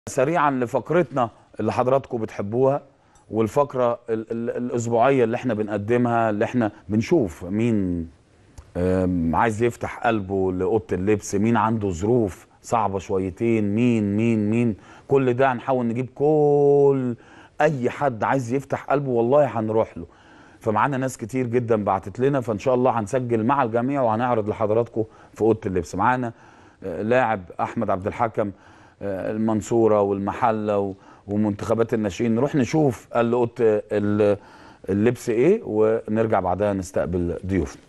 سريعا لفقرتنا اللي حضراتكم بتحبوها والفقره ال ال الاسبوعيه اللي احنا بنقدمها اللي احنا بنشوف مين آم، عايز يفتح قلبه لاوضه اللبس مين عنده ظروف صعبه شويتين مين مين مين كل ده هنحاول نجيب كل اي حد عايز يفتح قلبه والله هنروح له فمعانا ناس كتير جدا بعتت لنا فان شاء الله هنسجل مع الجميع وهنعرض لحضراتكم في اوضه اللبس معانا آه، لاعب احمد عبد الحكم آه، المنصوره والمحله و- ومنتخبات الناشئين نروح نشوف قال له اوضه ال- اللبس ايه ونرجع بعدها نستقبل ضيوفنا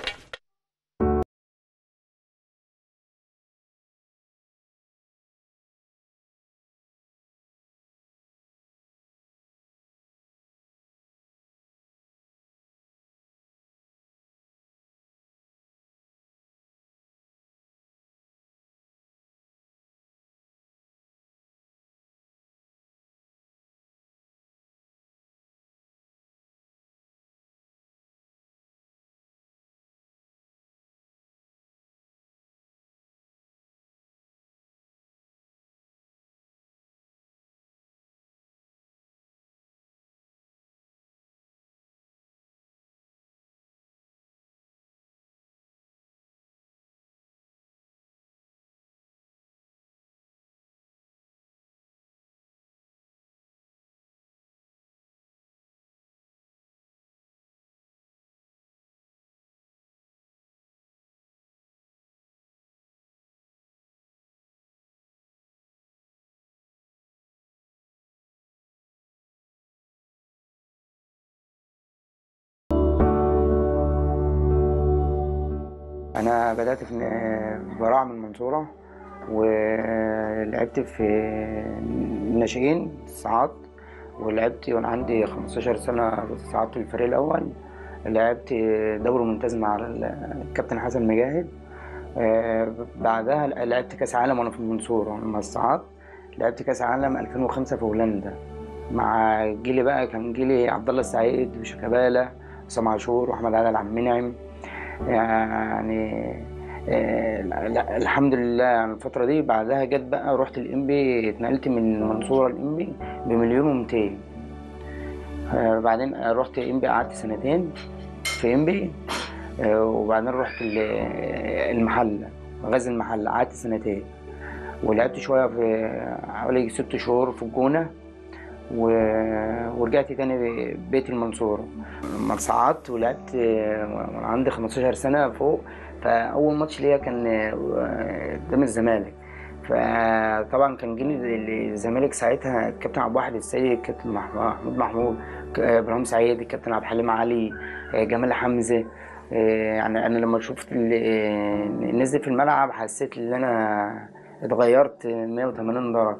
انا بدات في براعة من المنصوره ولعبت في الناشئين صعدت ولعبت وانا عندي 15 سنه صعدت الفريق الاول لعبت دوري ممتاز مع الكابتن حسن مجاهد آه، بعدها لعبت كاس عالم وانا في المنصوره لما صعدت لعبت كاس عالم 2005 في هولندا مع جيلي بقى كان جيلي عبد الله السعيد وشيكابالا حسام عاشور واحمد عادل عبد المنعم يعني آه، لا- الحمد لله يعني الفترة دي بعدها جت بقى رحت الإنبي اتنقلت من المنصورة الإنبي بمليون ومتين آه، بعدين رحت إنبي قعدت سنتين في إنبي آه، وبعدين رحت ال- المحلة غزل المحلة قعدت سنتين ولعبت شوية في حوالي ست شهور في الجونة و- ورجعت تاني بيت المنصورة لما صعدت ولعبت آه، وأنا عندي 15 سنة فوق فأول ماتش ليا كان آه، قدام الزمالك فطبعا كان جيل الزمالك ساعتها الكابتن عبد الواحد السيد الكابتن مح- محمود محمود ك- ابراهيم سعيد الكابتن عبد الحليم علي آه، جمال حمزه آه، يعني انا لما شفت ال- آه، الناس دي في الملعب حسيت ان انا اتغيرت 180 درجه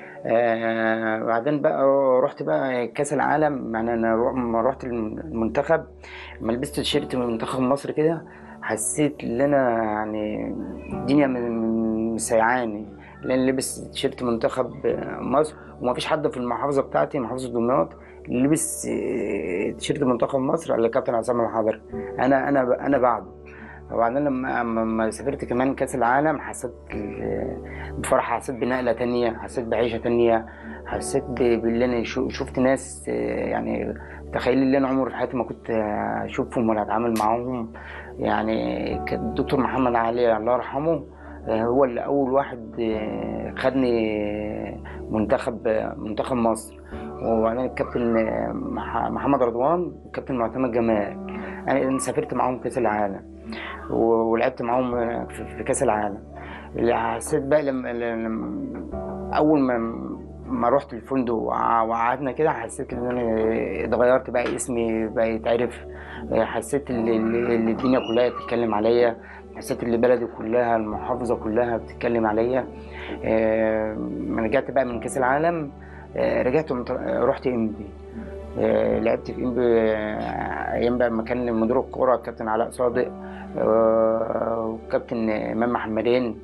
آه بعدين بقى رحت بقى كاس العالم يعني انا رو- لما رحت المنتخب لما لبست تيشيرت من منتخب مصر كده حسيت ان انا يعني الدنيا من- من- مسيعاني لان لبس تيشيرت منتخب مصر وما فيش حد في المحافظه بتاعتي محافظه دمياط اللي لبس آه، تيشيرت منتخب مصر الا الكابتن عصام الحضري انا انا انا بعده وبعدين لما لما سافرت كمان كاس العالم حسيت ال- بفرحه حسيت بنقله تانية حسيت بعيشه تانية حسيت ب- باللي انا شو- شفت ناس آه، يعني تخيل اللي انا عمري في حياتي ما كنت آه، اشوفهم ولا اتعامل معاهم يعني كان الدكتور محمد علي الله يرحمه آه، هو اللي اول واحد آه، خدني منتخب آه، منتخب مصر وبعدين الكابتن آه، مح- محمد رضوان والكابتن معتمد جمال انا سافرت معاهم كاس العالم و- ولعبت معاهم في في كاس العالم اللي حسيت بقى لما لما- اول ما ما رحت الفندق وقع- وقعدنا كده حسيت ان انا اتغيرت بقى اسمي بقى يتعرف حسيت ان ان- ان الدنيا كلها بتتكلم عليا حسيت ان بلدي كلها المحافظه كلها بتتكلم عليا آه، لما رجعت بقى من كاس العالم آه، رجعت ومت- رحت انبي آه، لعبت في انبي آه، ايام بقى ما كان مدير الكوره الكابتن علاء صادق آه، والكابتن امام محمدين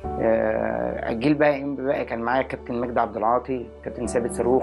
آه، الجيل بقى انبي بقى كان معايا الكابتن مجدي عبد العاطي كابتن ثابت صاروخ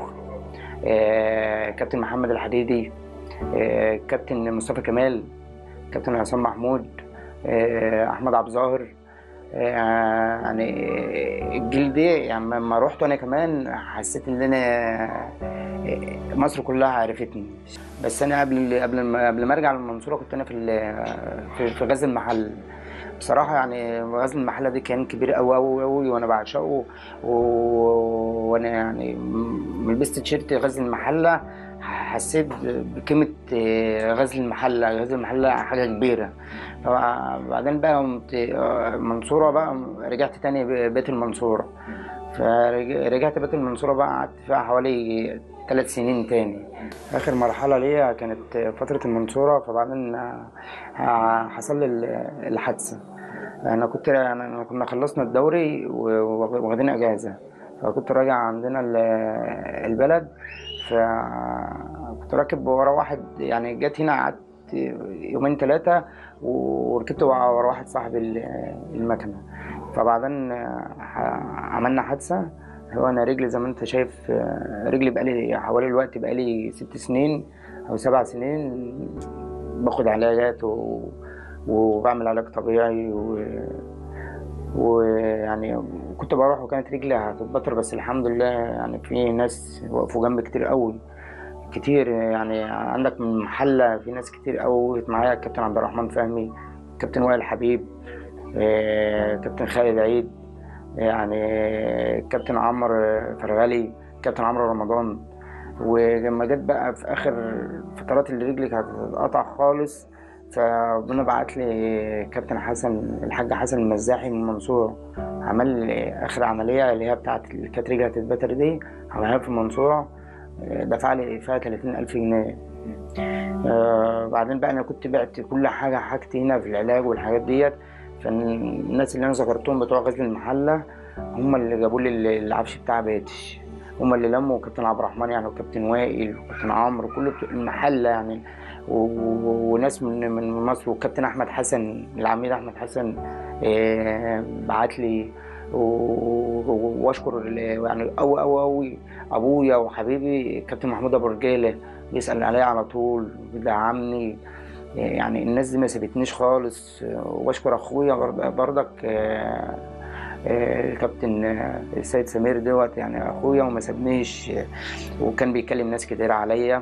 آه، كابتن محمد الحديدي آه، كابتن مصطفى كمال كابتن عصام محمود آه، احمد عبد الظاهر آه، يعني الجيل ده يعني لما رحت انا كمان حسيت ان انا آه، مصر كلها عرفتني بس انا قبل قبل ما قبل ما ارجع المنصوره كنت انا في ال- في في غزل المحل بصراحه يعني غزل المحله دي كان كبير قوي قوي قوي وانا بعشقه و- وانا يعني م- لبست تيشيرت غزل المحله حسيت بقيمه آه، غزل المحله غزل المحله حاجه كبيره فبعدين بقى قمت المنصورة بقى رجعت تاني بيت المنصورة فرجعت بيت المنصورة بقى قعدت فيها حوالي ثلاث سنين تاني آخر مرحلة ليا كانت فترة المنصورة فبعدين آه، حصل لي الحادثة أنا كنت أنا كنا خلصنا الدوري واخدين أجازة فكنت راجع عندنا ال- البلد فكنت راكب ورا واحد يعني جت هنا قعدت يومين ثلاثة وركبت ورا واحد صاحب ال- المكنة فبعدين ح- عملنا حادثة هو أنا رجلي زي ما أنت شايف رجلي بقالي حوالي الوقت بقالي ست سنين أو سبع سنين باخد علاجات و... وبعمل علاج طبيعي و... ويعني كنت بروح وكانت رجلي هتتبطر بس الحمد لله يعني في ناس وقفوا جنبي كتير قوي كتير يعني عندك من محلة في ناس كتير قوي وقفت معايا الكابتن عبد الرحمن فهمي كابتن وائل حبيب آه، كابتن خالد عيد يعني كابتن عمرو فرغلي كابتن عمرو رمضان ولما جت بقى في اخر فترات اللي رجلي كانت هتتقطع خالص فربنا بعت لي كابتن حسن الحاج حسن المزاحي من المنصورة عمل لي اخر عملية اللي هي بتاعت اللي كانت رجلي هتتبتر دي عملها في المنصورة آه، دفع لي فيها 30 ألف جنيه آه بعدين بقى أنا كنت بعت كل حاجة حاجتي هنا في العلاج والحاجات ديت فالناس اللي أنا ذكرتهم بتوع غزل المحلة هم اللي جابوا لي العفش بتاع بيتي هم اللي لموا كابتن عبد الرحمن يعني وكابتن وائل وكابتن عمرو كل بتوع المحلة يعني و- و- وناس من من مصر وكابتن احمد حسن العميد احمد حسن آه، بعت لي و- و- واشكر ال- يعني قوي قوي قوي ابويا وحبيبي كابتن محمود ابو رجاله بيسال عليا على طول بيدعمني يعني الناس دي ما سابتنيش خالص واشكر اخويا برض- برضك آه، آه، الكابتن آه، السيد سمير دوت يعني اخويا وما سابنيش آه، وكان بيكلم ناس كتير عليا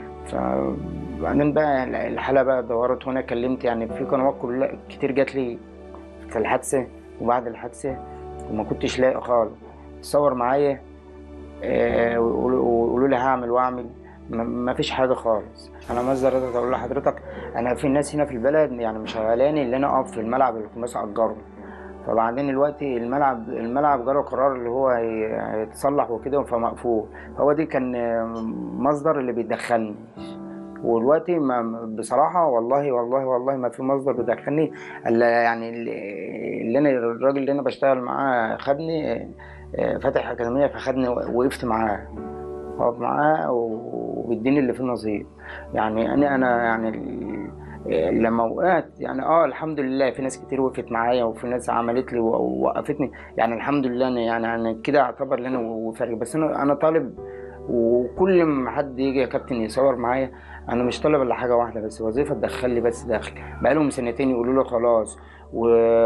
فبعدين بقى الحالة بقى دورت هنا كلمت يعني في قنوات كلها كتير جات لي في الحادثة وبعد الحادثة وما كنتش لاقي خالص تصور معايا آه، ويقولوا ويقولوا لي هعمل واعمل ما- ما فيش حاجة خالص أنا مصدر رضا أقول لحضرتك أنا في ناس هنا في البلد يعني مشغلاني اللي أنا أقف في الملعب الخماس أجره فبعدين دلوقتي الملعب الملعب جرى قرار اللي هو هي- هيتصلح وكده فمقفول هو دي كان آه، مصدر اللي بيدخلني ودلوقتي ما بصراحة والله والله والله ما في مصدر بيدخلني الا يعني اللي اللي انا الراجل اللي انا بشتغل معاه خدني آه، آه، فاتح اكاديمية فخدني وقفت معاه واقف معاه وبيديني اللي فيه نصيب يعني انا انا يعني ال- آه، لما وقعت يعني اه الحمد لله في ناس كتير وقفت معايا وفي ناس عملت لي ووقفتني يعني الحمد لله انا يعني انا كده اعتبر ان انا وفارق بس انا انا طالب وكل ما حد يجي يا كابتن يصور معايا انا مش طالب الا حاجه واحده بس وظيفه تدخل لي بس دخل بقالهم سنتين يقولوا لي خلاص و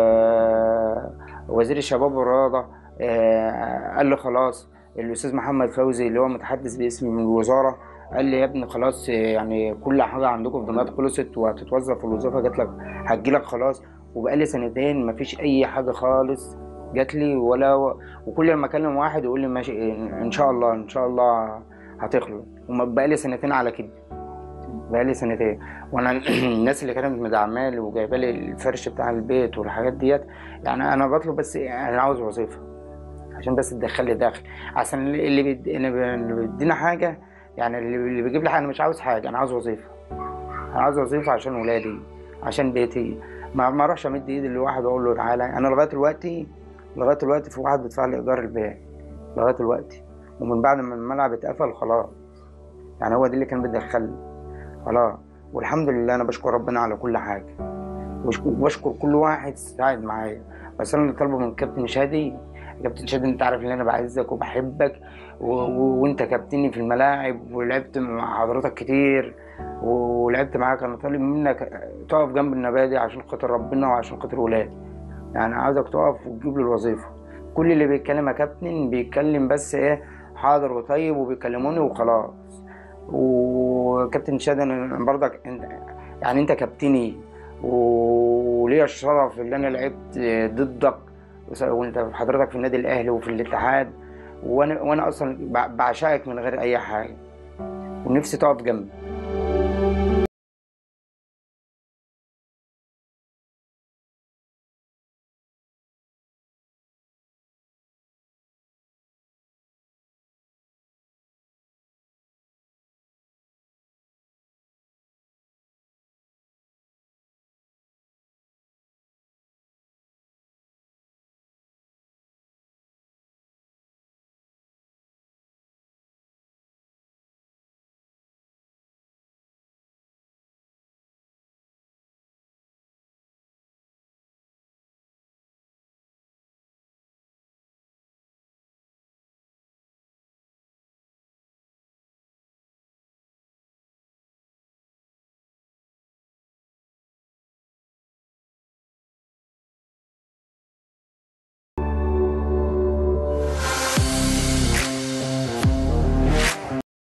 وزير الشباب والرياضه آه، قال لي خلاص الاستاذ محمد فوزي اللي هو متحدث باسم الوزاره قال لي يا ابني خلاص آه، يعني كل حاجه عندكم في دمياط خلصت وهتتوظف الوظيفه جات لك هتجيلك خلاص وبقالي سنتين مفيش اي حاجه خالص جات لي ولا وكل ما اكلم واحد يقول لي ماشي ان شاء الله ان شاء الله هتخلص وبقالي سنتين على كده بقالي سنتين وانا الناس اللي كانت مدعمالي وجايبه لي الفرش بتاع البيت والحاجات ديت يعني انا بطلب بس انا عاوز وظيفه عشان بس تدخل لي دخل عشان اللي بيد- اللي بيدينا حاجه يعني اللي اللي بيجيب لي حاجه انا مش عاوز حاجه انا عاوز وظيفه انا عاوز وظيفه عشان ولادي عشان بيتي ما ما اروحش امد ايدي لواحد واقول له تعالى انا لغايه دلوقتي لغايه دلوقتي في واحد بيدفع لي ايجار البيت لغايه دلوقتي ومن بعد ما الملعب اتقفل خلاص يعني هو ده اللي كان بيدخلني خلاص والحمد لله انا بشكر ربنا على كل حاجه وبشكر- وبشكر كل واحد ساعد معايا بس انا اللي طالبه من كابتن شادي كابتن شادي انت عارف ان انا بعزك وبحبك و... و... وانت كابتني في الملاعب ولعبت مع حضرتك كتير ولعبت معاك انا طالب منك تقف جنب النبادي عشان خاطر ربنا وعشان خاطر ولادي يعني عاوزك تقف وتجيب له الوظيفه كل اللي بيتكلم يا كابتن بيتكلم بس ايه حاضر وطيب وبيكلموني وخلاص وكابتن شادي انا برضك انت يعني انت كابتني وليا الشرف اللي انا لعبت ضدك وانت حضرتك في النادي الاهلي وفي الاتحاد وانا وانا اصلا بع- بعشقك من غير اي حاجه ونفسي تقف جنبي